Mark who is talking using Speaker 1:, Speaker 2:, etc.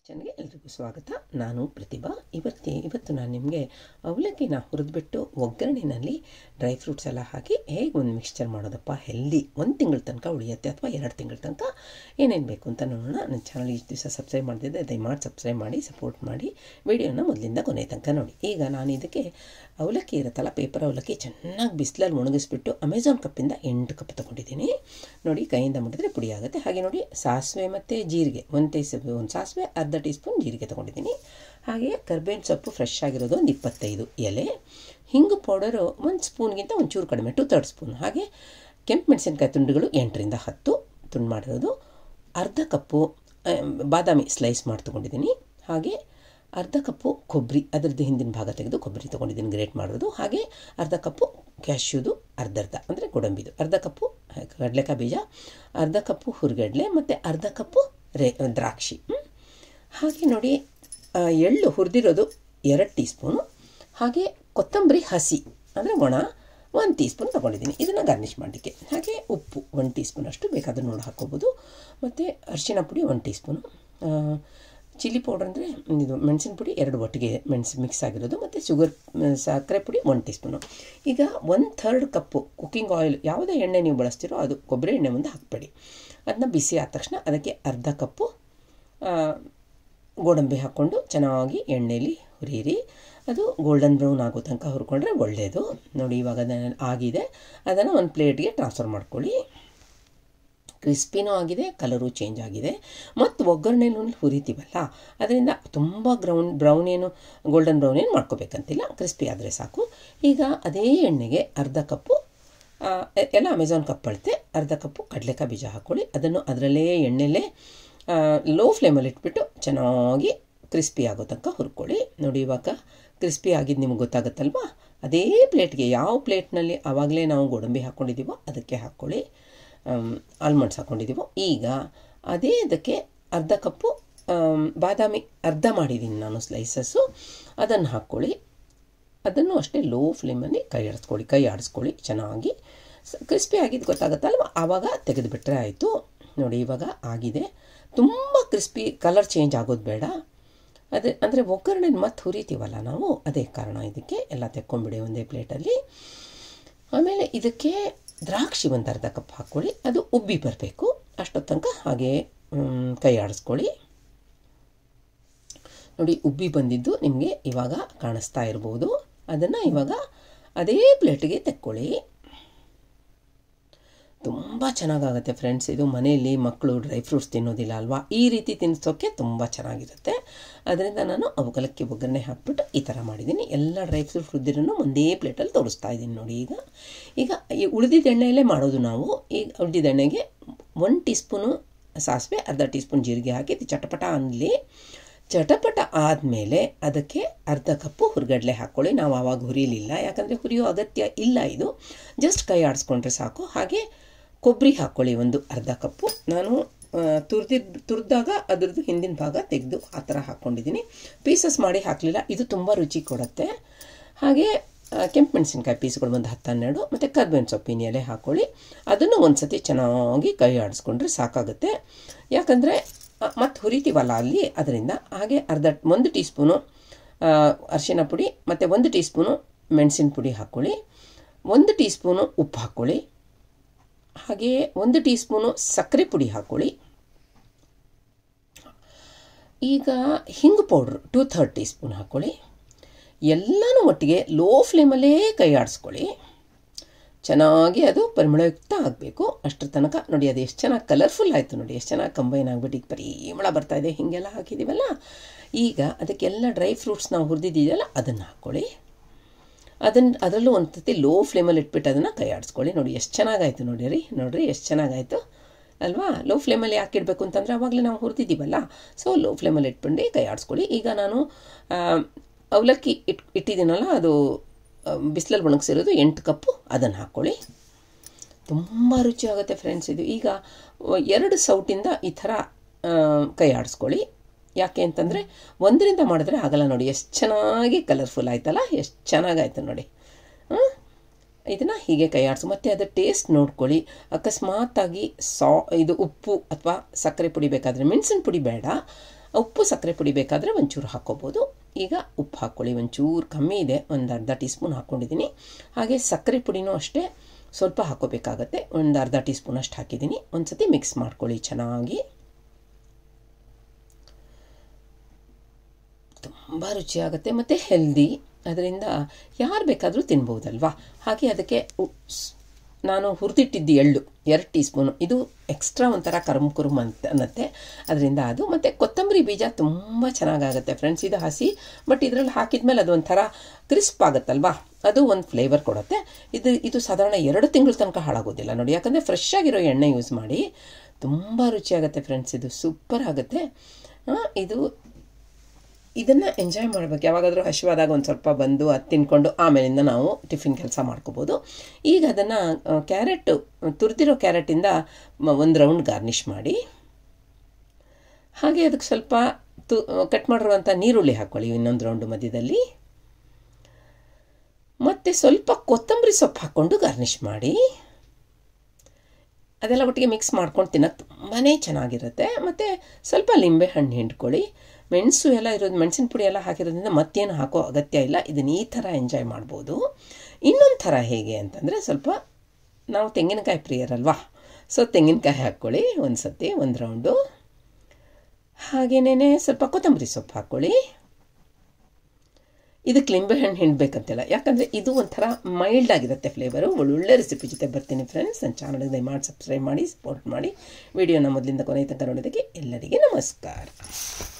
Speaker 1: ಕಿಚನ್ಗೆ ಎಲ್ರಿಗೂ ಸ್ವಾಗತ ನಾನು ಪ್ರತಿಭಾ ಇವತ್ತಿ ಇವತ್ತು ನಾನು ನಿಮಗೆ ಅವಲಕ್ಕಿನ ಹುರಿದ್ಬಿಟ್ಟು ಒಗ್ಗರಣೆನಲ್ಲಿ ಡ್ರೈ ಫ್ರೂಟ್ಸ್ ಎಲ್ಲ ಹಾಕಿ ಹೇಗೆ ಒಂದು ಮಿಕ್ಸ್ಚರ್ ಮಾಡೋದಪ್ಪ ಹೆಲ್ದಿ ಒಂದು ತಿಂಗಳ ತನಕ ಉಳಿಯುತ್ತೆ ಅಥವಾ ಎರಡು ತಿಂಗಳ ತನಕ ಏನೇನು ಬೇಕು ಅಂತ ನೋಡೋಣ ನನ್ನ ಚಾನಲ್ ಇಷ್ಟು ದಿವಸ ಸಬ್ಸ್ಕ್ರೈಬ್ ಮಾಡಿದ್ದೆ ದಯಮಾಡಿ ಸಬ್ಸ್ಕ್ರೈಬ್ ಮಾಡಿ ಸಪೋರ್ಟ್ ಮಾಡಿ ವಿಡಿಯೋನ ಮೊದಲಿಂದ ಕೊನೆ ತನಕ ನೋಡಿ ಈಗ ನಾನು ಇದಕ್ಕೆ ಅವಲಕ್ಕಿ ಇರುತ್ತಲ್ಲ ಪೇಪರ್ ಅವಲಕ್ಕಿ ಚೆನ್ನಾಗಿ ಬಿಸಿಲಲ್ಲಿ ಒಣಗಿಸ್ಬಿಟ್ಟು ಅಮೆಝಾನ್ ಕಪ್ಪಿಂದ ಎಂಟು ಕಪ್ ತೊಗೊಂಡಿದ್ದೀನಿ ನೋಡಿ ಕೈಯಿಂದ ಮುಟ್ಟಿದ್ರೆ ಪುಡಿ ಆಗುತ್ತೆ ಹಾಗೆ ನೋಡಿ ಸಾಸಿವೆ ಮತ್ತು ಜೀರಿಗೆ ಒಂದು ಟೀ ಒಂದು ಸಾಸಿವೆ ಅರ್ಧ ಟೀ ಸ್ಪೂನ್ ಜೀರಿಗೆ ತೊಗೊಂಡಿದ್ದೀನಿ ಹಾಗೆ ಕರ್ಬೇವಿನ ಸೊಪ್ಪು ಫ್ರೆಶ್ ಆಗಿರೋದು ಒಂದು ಇಪ್ಪತ್ತೈದು ಎಲೆ ಹಿಂಗು ಪೌಡರು ಒಂದು ಸ್ಪೂನ್ಗಿಂತ ಒಂಚೂರು ಕಡಿಮೆ ಟು ತರ್ಡ್ ಸ್ಪೂನ್ ಹಾಗೆ ಕೆಂಪು ಮೆಣಸಿನ್ಕಾಯಿ ತುಂಡುಗಳು ಎಂಟರಿಂದ ಹತ್ತು ತುಂಡು ಮಾಡಿರೋದು ಅರ್ಧ ಕಪ್ಪು ಆ, ಬಾದಾಮಿ ಸ್ಲೈಸ್ ಮಾಡಿ ತೊಗೊಂಡಿದ್ದೀನಿ ಹಾಗೆ ಅರ್ಧ ಕಪ್ಪು ಕೊಬ್ಬರಿ ಅದರದ್ದು ಹಿಂದಿನ ಭಾಗ ತೆಗೆದು ಕೊಬ್ಬರಿ ತೊಗೊಂಡಿದ್ದೀನಿ ಗ್ರೇಟ್ ಮಾಡೋದು ಹಾಗೆ ಅರ್ಧ ಕಪ್ಪು ಕ್ಯಾಶ್ಯೂದು ಅರ್ಧರ್ಧ ಅಂದರೆ ಗೋಡಂಬಿದು ಅರ್ಧ ಕಪ್ಪು ಕಡಲೆಕಾಯಿ ಬೀಜ ಅರ್ಧ ಕಪ್ಪು ಹುರಿಗಡಲೆ ಮತ್ತು ಅರ್ಧ ಕಪ್ಪು ರೇ ದ್ರಾಕ್ಷಿ ಹ್ಮ್? ಹಾಗೆ ನೋಡಿ ಆ, ಎಳ್ಳು ಹುರಿದಿರೋದು ಎರಡು ಟೀ ಸ್ಪೂನು ಹಾಗೆ ಕೊತ್ತಂಬರಿ ಹಸಿ ಅಂದರೆ ಒಣ ಒಂದು ಟೀ ಸ್ಪೂನ್ ತೊಗೊಂಡಿದ್ದೀನಿ ಇದನ್ನು ಗಾರ್ನಿಷ್ ಮಾಡಲಿಕ್ಕೆ ಹಾಗೆ ಉಪ್ಪು ಒಂದು ಟೀ ಸ್ಪೂನ್ ಅಷ್ಟು ಬೇಕಾದ್ರೆ ನೋಡಿ ಹಾಕ್ಕೋಬೋದು ಮತ್ತು ಅರಿಶಿಣ ಪುಡಿ ಒಂದು ಟೀ ಸ್ಪೂನು ಚಿಲ್ಲಿ ಪೌಡರ್ ಅಂದರೆ ಇದು ಮೆಣಸಿನ ಪುಡಿ ಎರಡು ಒಟ್ಟಿಗೆ ಮೆಣಸು ಮಿಕ್ಸ್ ಆಗಿರೋದು ಮತ್ತು ಶುಗರ್ ಸಕ್ಕರೆ ಪುಡಿ ಒನ್ ಟೀ ಸ್ಪೂನು ಈಗ one third cup cooking oil ಯಾವುದೇ ಎಣ್ಣೆ ನೀವು ಬಳಸ್ತೀರೋ ಅದು ಕೊಬ್ಬರಿ ಎಣ್ಣೆ ಮುಂದೆ ಹಾಕಬೇಡಿ ಅದನ್ನ ಬಿಸಿ ಆದ ತಕ್ಷಣ ಅದಕ್ಕೆ ಅರ್ಧ ಕಪ್ಪು ಆ, ಗೋಡಂಬಿ ಹಾಕ್ಕೊಂಡು ಚೆನ್ನಾಗಿ ಎಣ್ಣೆಯಲ್ಲಿ ಹುರಿಯಿರಿ ಅದು ಗೋಲ್ಡನ್ ಬ್ರೌನ್ ಆಗೋ ತನಕ ಹುರ್ಕೊಂಡ್ರೆ ಒಳ್ಳೆಯದು ನೋಡಿ ಇವಾಗ ಅದನ್ನು ಆಗಿದೆ ಅದನ್ನು ಒಂದು ಪ್ಲೇಟ್ಗೆ ಟ್ರಾನ್ಸ್ಫರ್ ಮಾಡ್ಕೊಳ್ಳಿ ಕ್ರಿಸ್ಪಿನೂ ಆಗಿದೆ ಕಲರು ಚೇಂಜ್ ಆಗಿದೆ ಮತ್ತು ಒಗ್ಗರಣೆನೂ ಹುರಿತೀವಲ್ಲ ಅದರಿಂದ ತುಂಬ ಗ್ರೌನ್ ಬ್ರೌನ್ ಏನು ಗೋಲ್ಡನ್ ಬ್ರೌನ್ ಏನು ಮಾಡ್ಕೋಬೇಕಂತಿಲ್ಲ ಕ್ರಿಸ್ಪಿ ಆದರೆ ಸಾಕು ಈಗ ಅದೇ ಎಣ್ಣೆಗೆ ಅರ್ಧ ಕಪ್ಪು ಆ, ಎ- ಎಲ್ಲ ಅಮೆಝಾನ್ ಕಪ್ ಅಳತೆ ಅರ್ಧ ಕಪ್ಪು ಕಡಲೆಕಾಯಿ ಬೀಜ ಹಾಕ್ಕೊಳ್ಳಿ ಅದನ್ನು ಅದರಲ್ಲೇ ಎಣ್ಣೆಲೇ ಲೋ ಫ್ಲೇಮಲ್ಲಿ ಇಟ್ಬಿಟ್ಟು ಚೆನ್ನಾಗಿ ಕ್ರಿಸ್ಪಿ ಆಗೋ ತನಕ ಹುರ್ಕೊಳ್ಳಿ ನೋಡಿ ಇವಾಗ ಕ್ರಿಸ್ಪಿ ಆಗಿದ್ದು ನಿಮ್ಗೆ ಗೊತ್ತಾಗುತ್ತಲ್ವಾ ಅದೇ ಪ್ಲೇಟ್ಗೆ ಯಾವ ಪ್ಲೇಟ್ನಲ್ಲಿ ಆವಾಗಲೇ ನಾವು ಗೋಡಂಬಿ ಹಾಕ್ಕೊಂಡಿದ್ದೀವೋ ಅದಕ್ಕೆ ಹಾಕ್ಕೊಳ್ಳಿ ಆಲ್ಮಂಡ್ಸ್ ಹಾಕ್ಕೊಂಡಿದ್ದೀವೋ ಈಗ ಅದೇ ಅದಕ್ಕೆ ಅರ್ಧ ಕಪ್ಪು ಆಮ್, ಬಾದಾಮಿ ಅರ್ಧ ಮಾಡಿದ್ದೀನಿ ನಾನು ಸ್ಲೈಸಸ್ಸು ಅದನ್ನು ಹಾಕ್ಕೊಳ್ಳಿ ಅದನ್ನು ಅಷ್ಟೇ ಲೋ ಫ್ಲೇಮಲ್ಲಿ ಕೈ ಆಡಿಸ್ಕೊಳ್ಳಿ ಕೈ ಆಡಿಸ್ಕೊಳ್ಳಿ ಚೆನ್ನಾಗಿ ಕ್ರಿಸ್ಪಿ ಆಗಿದ್ದು ಗೊತ್ತಾಗುತ್ತಲ್ವ ಆವಾಗ ತೆಗೆದುಬಿಟ್ರೆ ಆಯಿತು ನೋಡಿ ಇವಾಗ ಆಗಿದೆ ತುಂಬ ಕ್ರಿಸ್ಪಿ ಕಲರ್ ಚೇಂಜ್ ಆಗೋದು ಬೇಡ ಅದೇ ಅಂದರೆ ಒಗ್ಗರಣೆ ಮತ್ತೆ ಹುರಿತೀವಲ್ಲ ನಾವು ಅದೇ ಕಾರಣ ಇದಕ್ಕೆ ಎಲ್ಲ ತೆಕ್ಕೊಂಬಿಡಿ ಒಂದೇ ಪ್ಲೇಟಲ್ಲಿ ಆಮೇಲೆ ಇದಕ್ಕೆ ದ್ರಾಕ್ಷಿ ಒಂದು ಅರ್ಧ ಕಪ್ ಹಾಕ್ಕೊಳ್ಳಿ ಅದು ಉಬ್ಬಿ ಬರಬೇಕು ಅಷ್ಟೊತ್ತು ತನಕ ಹಾಗೆ ಮ್, ಕೈ ಆಡಿಸ್ಕೊಳ್ಳಿ ನೋಡಿ ಉಬ್ಬಿ ಬಂದಿದ್ದು ನಿಮಗೆ ಇವಾಗ ಕಾಣಿಸ್ತಾ ಇರ್ಬೋದು ಅದನ್ನು ಇವಾಗ ಅದೇ ಪ್ಲೇಟಿಗೆ ತೆಕ್ಕೊಳ್ಳಿ ತುಂಬ ಚೆನ್ನಾಗಾಗುತ್ತೆ ಫ್ರೆಂಡ್ಸ್ ಇದು ಮನೆಯಲ್ಲಿ ಮಕ್ಕಳು ಡ್ರೈ ಫ್ರೂಟ್ಸ್ ತಿನ್ನೋದಿಲ್ಲ ಅಲ್ವಾ ಈ ರೀತಿ ತಿನ್ನಿಸೋಕ್ಕೆ ತುಂಬ ಚೆನ್ನಾಗಿರುತ್ತೆ ಅದರಿಂದ ನಾನು ಅವಕಲಕ್ಕಿ ಒಗ್ಗರಣೆ ಹಾಕ್ಬಿಟ್ಟು ಈ ಥರ ಮಾಡಿದ್ದೀನಿ ಎಲ್ಲ ಡ್ರೈ ಫ್ರೂಟ್ಸ್ ಹುರಿದಿರೋನು ಒಂದೇ ಪ್ಲೇಟಲ್ಲಿ ತೋರಿಸ್ತಾ ಇದ್ದೀನಿ ನೋಡಿ ಈಗ ಈಗ ಈ ಉಳಿದಿದ್ದ ಎಣ್ಣೆಯಲ್ಲೇ ಮಾಡೋದು ನಾವು ಈಗ ಉಳಿದಿದ್ದ ಎಣ್ಣೆಗೆ ಒನ್ ಟೀ ಸ್ಪೂನು ಸಾಸಿವೆ ಅರ್ಧ ಟೀ ಸ್ಪೂನ್ ಜೀರಿಗೆ ಹಾಕಿ ಇದು ಚಟಪಟ ಅನ್ನಲಿ ಚಟಪಟ ಆದಮೇಲೆ ಅದಕ್ಕೆ ಅರ್ಧ ಕಪ್ಪು ಹುರ್ಗಡ್ಲೆ ಹಾಕ್ಕೊಳ್ಳಿ ನಾವು ಆವಾಗ ಹುರಿಲಿಲ್ಲ ಯಾಕಂದರೆ ಹುರಿಯೋ ಅಗತ್ಯ ಇಲ್ಲ ಇದು ಜಸ್ಟ್ ಕೈ ಆಡಿಸ್ಕೊಂಡ್ರೆ ಸಾಕು ಹಾಗೆ ಕೊಬ್ಬರಿ ಹಾಕ್ಕೊಳ್ಳಿ ಒಂದು ಅರ್ಧ ಕಪ್ಪು ನಾನು ತುರಿದಿದ್ದು ತುರಿದಾಗ ಅದ್ರದ್ದು ಹಿಂದಿನ ಭಾಗ ತೆಗೆದು ಆ ಥರ ಹಾಕ್ಕೊಂಡಿದ್ದೀನಿ ಪೀಸಸ್ ಮಾಡಿ ಹಾಕಲಿಲ್ಲ ಇದು ತುಂಬ ರುಚಿ ಕೊಡುತ್ತೆ ಹಾಗೆ ಆ, ಕೆಂಪು ಮೆಣಸಿನ್ಕಾಯಿ ಪೀಸ್ಗಳು ಒಂದು ಹತ್ತು ಹನ್ನೆರಡು ಮತ್ತು ಕರ್ಬೇವಿನ ಸೊಪ್ಪಿನ ಎಲೆ ಹಾಕ್ಕೊಳ್ಳಿ ಅದನ್ನು ಒಂದು ಸತಿ ಚೆನ್ನಾಗಿ ಕೈ ಆಡಿಸ್ಕೊಂಡ್ರೆ ಸಾಕಾಗುತ್ತೆ ಯಾಕಂದರೆ ಮತ್ತು ಹುರಿತೀವಲ್ಲ ಅಲ್ಲಿ ಅದರಿಂದ ಹಾಗೆ ಅರ್ಧ ಒಂದು ಟೀ ಸ್ಪೂನು ಅರಿಶಿನ ಪುಡಿ ಮತ್ತು ಒಂದು ಟೀ ಸ್ಪೂನು ಮೆಣಸಿನ ಪುಡಿ ಹಾಕ್ಕೊಳ್ಳಿ ಒಂದು ಟೀ ಸ್ಪೂನು ಉಪ್ಪು ಹಾಕ್ಕೊಳ್ಳಿ ಹಾಗೆಯೇ ಒಂದು ಟೀ ಸ್ಪೂನು ಸಕ್ಕರೆ ಪುಡಿ ಹಾಕ್ಕೊಳ್ಳಿ ಈಗ ಹಿಂಗು powder two third teaspoon ಹಾಕ್ಕೊಳ್ಳಿ ಎಲ್ಲನೂ ಒಟ್ಟಿಗೆ ಲೋ ಫ್ಲೇಮಲ್ಲೇ ಕೈ ಆಡಿಸ್ಕೊಳ್ಳಿ ಚೆನ್ನಾಗಿ ಅದು ಪರಿಮಳಯುಕ್ತ ಆಗಬೇಕು ಅಷ್ಟರ ತನಕ ನೋಡಿ ಅದು ಎಷ್ಟು ಚೆನ್ನಾಗಿ ಕಲರ್ಫುಲ್ ಆಯಿತು ನೋಡಿ ಎಷ್ಟು ಚೆನ್ನಾಗಿ ಕಂಬೈನ್ ಆಗಿಬಿಟ್ಟು ಈಗ ಪರಿಮಳ ಬರ್ತಾ ಇದೆ ಹೀಗೆಲ್ಲ ಹಾಕಿದ್ದೀವಲ್ಲ ಈಗ ಅದಕ್ಕೆಲ್ಲ ಡ್ರೈ ಫ್ರೂಟ್ಸ್ ನಾವು ಹುರಿದಿದ್ದೀವಲ್ಲ ಅದನ್ನು ಹಾಕ್ಕೊಳ್ಳಿ ಅದನ್ನು ಅದರಲ್ಲೂ ಒಂದು ಸತಿ ಲೋ ಫ್ಲೇಮಲ್ಲಿ ಇಟ್ಬಿಟ್ಟು ಅದನ್ನು ಕೈ ಆಡಿಸ್ಕೊಳ್ಳಿ ನೋಡಿ ಎಷ್ಟು ಚೆನ್ನಾಗಾಯ್ತು ನೋಡಿರಿ ನೋಡಿರಿ ಎಷ್ಟು ಚೆನ್ನಾಗಾಯ್ತು ಅಲ್ವಾ ಲೋ ಫ್ಲೇಮಲ್ಲಿ ಯಾಕೆ ಇಡಬೇಕು ಅಂತಂದರೆ ಆವಾಗಲೇ ನಾವು ಹುರಿದಿದ್ದೀವಲ್ಲ ಸೊ ಲೋ ಫ್ಲೇಮಲ್ಲಿ ಇಟ್ಕೊಂಡು ಕೈ ಆಡಿಸ್ಕೊಳ್ಳಿ ಈಗ ನಾನು ಆ, ಅವಲಕ್ಕಿ ಇಟ್ ಇಟ್ಟಿದ್ದೀನಲ್ಲ ಅದು ಬಿಸಿಲಲ್ಲಿ ಒಣಗಿಸಿರೋದು ಎಂಟು ಕಪ್ಪು ಅದನ್ನು ಹಾಕ್ಕೊಳ್ಳಿ ತುಂಬ ರುಚಿ ಆಗುತ್ತೆ ಫ್ರೆಂಡ್ಸ್ ಇದು ಈಗ ಅಹ್, ಎರಡು ಸೌಟಿಂದ ಈ ಥರ ಆ, ಕೈ ಆಡಿಸ್ಕೊಳ್ಳಿ ಯಾಕೆ ಅಂತಂದರೆ ಒಂದರಿಂದ ಮಾಡಿದ್ರೆ ಆಗಲ್ಲ ನೋಡಿ ಎಷ್ಟು ಚೆನ್ನಾಗಿ ಕಲರ್ಫುಲ್ ಆಯ್ತಲ್ಲ ಎಷ್ಟು ಚೆನ್ನಾಗಾಯ್ತು ನೋಡಿ ಇದನ್ನು ಹೀಗೆ ಕೈ ಆಡಿಸು ಮತ್ತು ಅದರ ಟೇಸ್ಟ್ ನೋಡ್ಕೊಳ್ಳಿ ಅಕಸ್ಮಾತಾಗಿ ಸಾ ಇದು ಉಪ್ಪು ಅಥವಾ ಸಕ್ಕರೆ ಪುಡಿ ಬೇಕಾದರೆ ಮೆಣಸಿನ ಪುಡಿ ಬೇಡ ಉಪ್ಪು ಸಕ್ಕರೆ ಪುಡಿ ಬೇಕಾದರೆ ಒಂಚೂರು ಹಾಕ್ಕೋಬೋದು ಈಗ ಉಪ್ಪು ಹಾಕ್ಕೊಳ್ಳಿ ಒಂಚೂರು ಕಮ್ಮಿ ಇದೆ ಒಂದು ಅರ್ಧ ಟೀ ಸ್ಪೂನ್ ಹಾಕ್ಕೊಂಡಿದ್ದೀನಿ ಹಾಗೆ ಸಕ್ಕರೆ ಪುಡಿನೂ ಅಷ್ಟೇ ಸ್ವಲ್ಪ ಹಾಕ್ಕೋಬೇಕಾಗತ್ತೆ ಒಂದು ಅರ್ಧ ಟೀ ಸ್ಪೂನ್ ಅಷ್ಟು ಹಾಕಿದ್ದೀನಿ ಒಂದು ಸತಿ ಮಿಕ್ಸ್ ಮಾಡ್ಕೊಳ್ಳಿ ಚೆನ್ನಾಗಿ ತುಂಬ ರುಚಿಯಾಗುತ್ತೆ ಮತ್ತು ಹೆಲ್ದಿ ಅದರಿಂದ ಯಾರು ಬೇಕಾದರೂ ತಿನ್ಬೋದಲ್ವಾ ಹಾಗೆ ಅದಕ್ಕೆ ಉ- ಸ್- ನಾನು ಹುರಿದಿಟ್ಟಿದ್ದು ಎಳ್ಳು ಎರಡು ಟೀ ಸ್ಪೂನು ಇದು ಎಕ್ಸ್ಟ್ರಾ ಒಂಥರ ಕರುಮ್ ಕುರುಮ್ ಅಂತ ಅನ್ನತ್ತೆ ಅದರಿಂದ ಅದು ಮತ್ತು ಕೊತ್ತಂಬರಿ ಬೀಜ ತುಂಬ ಚೆನ್ನಾಗಾಗುತ್ತೆ ಫ್ರೆಂಡ್ಸ್ ಇದು ಹಸಿ ಬಟ್ ಇದರಲ್ಲಿ ಹಾಕಿದ್ಮೇಲೆ ಅದು ಒಂಥರ ಕ್ರಿಸ್ಪ್ ಆಗುತ್ತಲ್ವಾ ಅದು ಒಂದು ಫ್ಲೇವರ್ ಕೊಡುತ್ತೆ ಇದು ಇದು ಸಾಧಾರಣ ಎರಡು ತಿಂಗಳ ತನಕ ಹಾಳಾಗೋದಿಲ್ಲ ನೋಡಿ ಯಾಕಂದರೆ ಫ್ರೆಶ್ ಆಗಿರೋ ಎಣ್ಣೆ ಯೂಸ್ ಮಾಡಿ ತುಂಬ ರುಚಿಯಾಗುತ್ತೆ ಫ್ರೆಂಡ್ಸ್ ಇದು ಸೂಪರ್ ಆಗುತ್ತೆ ಆ, ಇದು ಇದನ್ನು ಎಂಜಾಯ್ ಮಾಡಬೇಕು ಯಾವಾಗಾದರೂ ಹಸಿವಾದಾಗ ಒಂದು ಸ್ವಲ್ಪ ಬಂದು ಅದು ತಿನ್ಕೊಂಡು ಆಮೇಲಿಂದ ನಾವು ಟಿಫಿನ್ ಕೆಲಸ ಮಾಡ್ಕೋಬೋದು ಈಗ ಅದನ್ನು ಕ್ಯಾರೆಟ್ ತುರಿದಿರೋ ಕ್ಯಾರೆಟಿಂದ ಒಂದು ರೌಂಡ್ ಗಾರ್ನಿಷ್ ಮಾಡಿ ಹಾಗೆ ಅದಕ್ಕೆ ಸ್ವಲ್ಪ ತು ಕಟ್ ಮಾಡಿರುವಂಥ ನೀರುಳ್ಳಿ ಹಾಕ್ಕೊಳ್ಳಿ ಇನ್ನೊಂದು ರೌಂಡು ಮಧ್ಯದಲ್ಲಿ ಮತ್ತು ಸ್ವಲ್ಪ ಕೊತ್ತಂಬರಿ ಸೊಪ್ಪು ಹಾಕ್ಕೊಂಡು ಗಾರ್ನಿಷ್ ಮಾಡಿ ಅದೆಲ್ಲ ಒಟ್ಟಿಗೆ ಮಿಕ್ಸ್ ಮಾಡ್ಕೊಂಡು ತಿನ್ನೋಕೆ ತುಂಬಾ ಚೆನ್ನಾಗಿರುತ್ತೆ ಮತ್ತು ಸ್ವಲ್ಪ ಲಿಂಬೆ ಹಣ್ಣು ಹಿಂಡ್ಕೊಳ್ಳಿ ಮೆಣಸು ಎಲ್ಲ ಇರೋದು ಮೆಣಸಿನ ಪುಡಿ ಎಲ್ಲ ಹಾಕಿರೋದ್ರಿಂದ ಮತ್ತೇನು ಹಾಕೋ ಅಗತ್ಯ ಇಲ್ಲ ಇದನ್ನು ಈ ಥರ ಎಂಜಾಯ್ ಮಾಡ್ಬೋದು ಇನ್ನೊಂದು ಥರ ಹೇಗೆ ಅಂತಂದರೆ ಸ್ವಲ್ಪ ನಾವು ತೆಂಗಿನಕಾಯಿ ಪ್ರಿಯರಲ್ವಾ ಸೊ ತೆಂಗಿನಕಾಯಿ ಹಾಕ್ಕೊಳ್ಳಿ ಒಂದು ಸತಿ ಒಂದು ರೌಂಡು ಹಾಗೇನೇ ಸ್ವಲ್ಪ ಕೊತ್ತಂಬರಿ ಸೊಪ್ಪು ಹಾಕ್ಕೊಳ್ಳಿ ಇದಕ್ಕೆ ಲಿಂಬೆ ಹಣ್ಣು ಹಿಂಡಬೇಕಂತಿಲ್ಲ ಯಾಕಂದರೆ ಇದು ಒಂಥರ ಮೈಲ್ಡ್ ಆಗಿರುತ್ತೆ ಫ್ಲೇವರು ಒಳ್ಳೊಳ್ಳೆ ರೆಸಿಪಿ ಜೊತೆ ಬರ್ತೀನಿ ಫ್ರೆಂಡ್ಸ್ ನನ್ನ ಚಾನಲ್ಗೆ ದಯಮಾಡಿ ಸಬ್ಸ್ಕ್ರೈಬ್ ಮಾಡಿ ಸಪೋರ್ಟ್ ಮಾಡಿ ವಿಡಿಯೋನ ಮೊದಲಿಂದ ಕೊನೆಯ ತನಕ ನೋಡೋದಕ್ಕೆ ಎಲ್ಲರಿಗೆ ನಮಸ್ಕಾರ